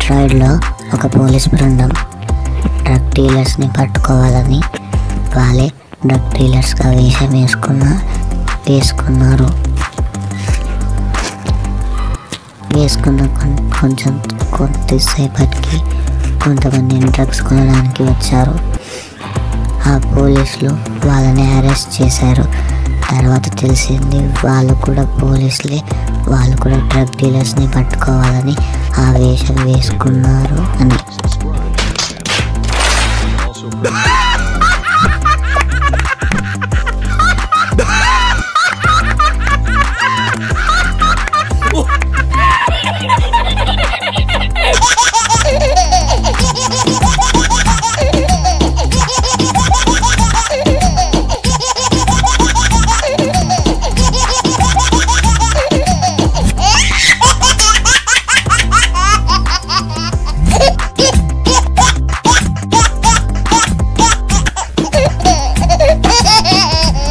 డెట్రాయిడ్లో ఒక పోలీస్ బృందం డ్రగ్ డీలర్స్ని పట్టుకోవాలని వాళ్ళే డ్రగ్ డీలర్స్గా వేషం వేసుకున్న వేసుకున్నారు వేసుకున్న కొన్- కొంచెం కొద్దిసేపటికి కొంతమంది డ్రగ్స్ కొనడానికి వచ్చారు ఆ పోలీసులు వాళ్ళని అరెస్ట్ చేశారు తర్వాత తెలిసింది వాళ్ళు కూడా పోలీసులే వాళ్ళు కూడా డ్రగ్ డీలర్స్ని పట్టుకోవాలని ఆ వేషం వేసుకున్నారు అని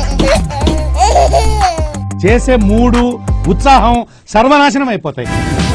చేసే మూడు ఉత్సాహం సర్వనాశనం అయిపోతాయి